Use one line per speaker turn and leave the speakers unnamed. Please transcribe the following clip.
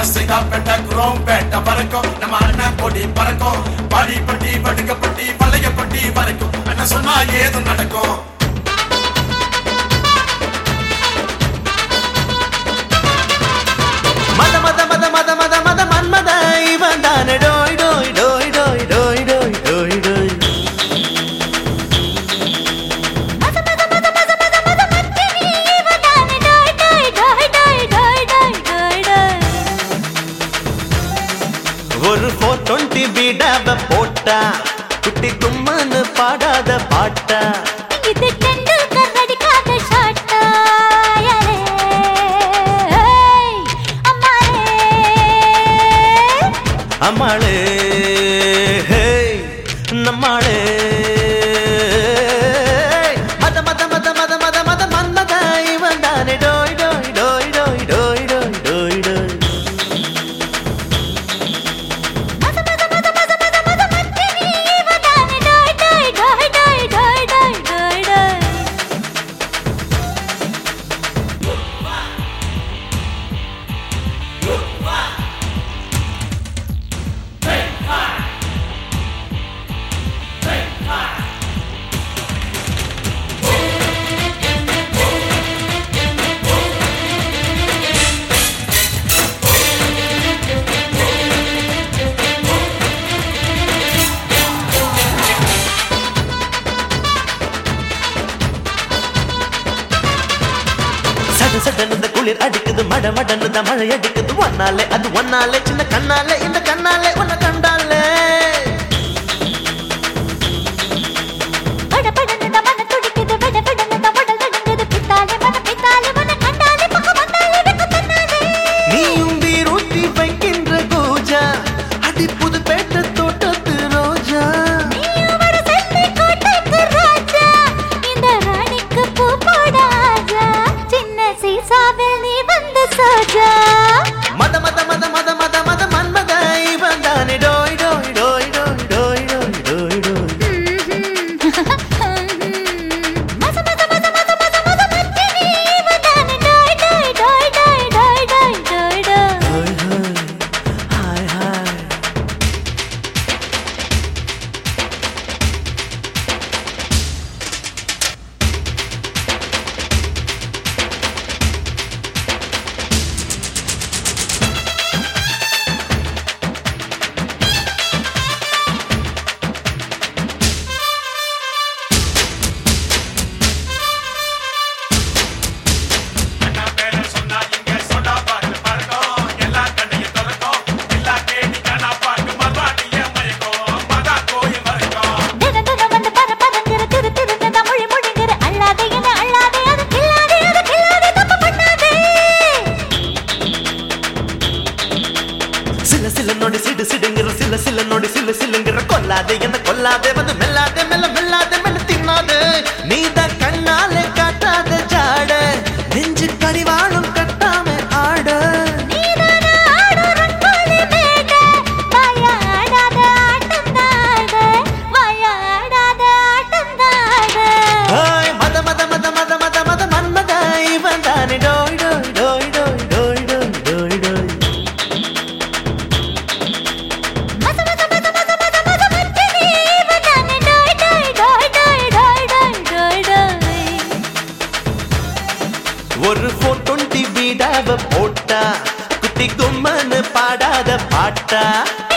சிகாப்பேட்டை குரோம்பேட்டை வரைக்கும் நம்ம அண்ணன் கொடி பறக்கும் பாடிப்பட்டி வடுக்கப்பட்டி வளையப்பட்டி வரைக்கும் அண்ணன் சொன்னா ஏதும் நடக்கும்
மத மத மத மத மத மத மன்மத இவன் தானே டோய் டோய் டோய் டோய் டோய் டோய் டோய் டோய்
மத மத மத மத மத மத மத்தினி இவதானே டோய் டோய் டோய் டோய் டோய் டோய் டோய் டோய்
ஒரு ஃபோர் டுவெண்ட்டி பீடாவ போட்டா குட்டி கும்மன்னு பாடாத பாட்டா
இது டெண்டுல்கர் அடிக்காத ஷாட்டா யாரே அம்மாரே
அம்மாளே ஹே, நம்மாளே மத மத மத மத மத மத மன்மத இவன் தானே டோய் டோய் டோய் டோய் டோய் டோய் டோய் டோய்
மத மத மத மத மத மத மத்தினி இவதானே டோய் டோய் டோய் டோய் டோய் டோய் டோய் டோய்
சட சடன் இந்த குளிர் அடிக்குது மட மடன்னு தான் மழை அடிக்குது ஒன்னாலே அது ஒன்னாலே சின்ன கண்ணாலே இந்த கண்ணாலே உன்னை கண்டாலே
பட படன்னு தான் மன துடிக்குது பட படன்னு தான் உடல் நடுங்குது பித்தாலே மன பித்தாலே மன கண்டாலே பக்கம் வந்தாலே வெக்கம் தன்னாலே
நீயும் வீரூட்டி வைக்கின்ற பூஜா அடி புது பேட்ட தோட்டத்து ரோஜா
நீயும் ஒரு செல்வி கோட்டைக்கு ராஜா இந்த ராணிக்கு பூ போட ஆஜா சின்ன சீசாவில் நீ வந்து சோஜா
மத மத மத மத மத மத மன்மத இவன் தானே டோய் டோய் டோய் டோய் டோய் டோய் டோய் டோய்
மத மத மத மத மத மத மத்தினி இவதானே டோய் டோய் டோய் டோய் டோய் டோய் டோய் டோய்
ஹோய் ஹோய் ஹாய் ஹாய்
அண்ணா பேரை சொன்னா இங்க சொடா பாட்டு பறக்கும் எல்லா கண்ணையும் திறக்கும் எல்லா கேடி கண்ணா பாட்டு மறுபாடிய மயக்கும் மகா கோயில் வரைக்கும்
தின தினம் வந்து பர பரங்கிற திரு திருன்னு தான் மொழி மொழிங்கிற அள்ளாதே என அள்ளாதே அது கில்லாதே அது கில்லாதே தப்பு பண்ணாதே
சில சில நொடி சிடு சிடுங்கிற சில சில நொடி சில சிலுங்கிற கொல்லாதே என்ன கொல்லாதே வந்து மெல்லாதே மெல்ல மெல்லாதே மெல்ல தின்னாதே நீதான் கண்ணாலே காட்டாத ஜாட நெஞ்சு கடிவாளும் கட்டாம ஆட
நீதானா ஆடு ரங்கோலி மேட வாயா ஆடாத ஆட்டம் தாட வாயா ஆடாத ஆட்டம் தாட
ஹாய் மத மத மத மத மத மத மன்மத இவன் தானே டோய் டோய் டோய் டோய் டோய் டோய் டோய் டோய்
மத மத மத மத மத மத மத்தினி இவதானே டோய் டோய் டோய் டோய் டோய் டோய் டோய் டோய்
ஒரு ஃபோர் டுவெண்ட்டி பீடாவ போட்டா குட்டி கும்மன்னு பாடாத பாட்டா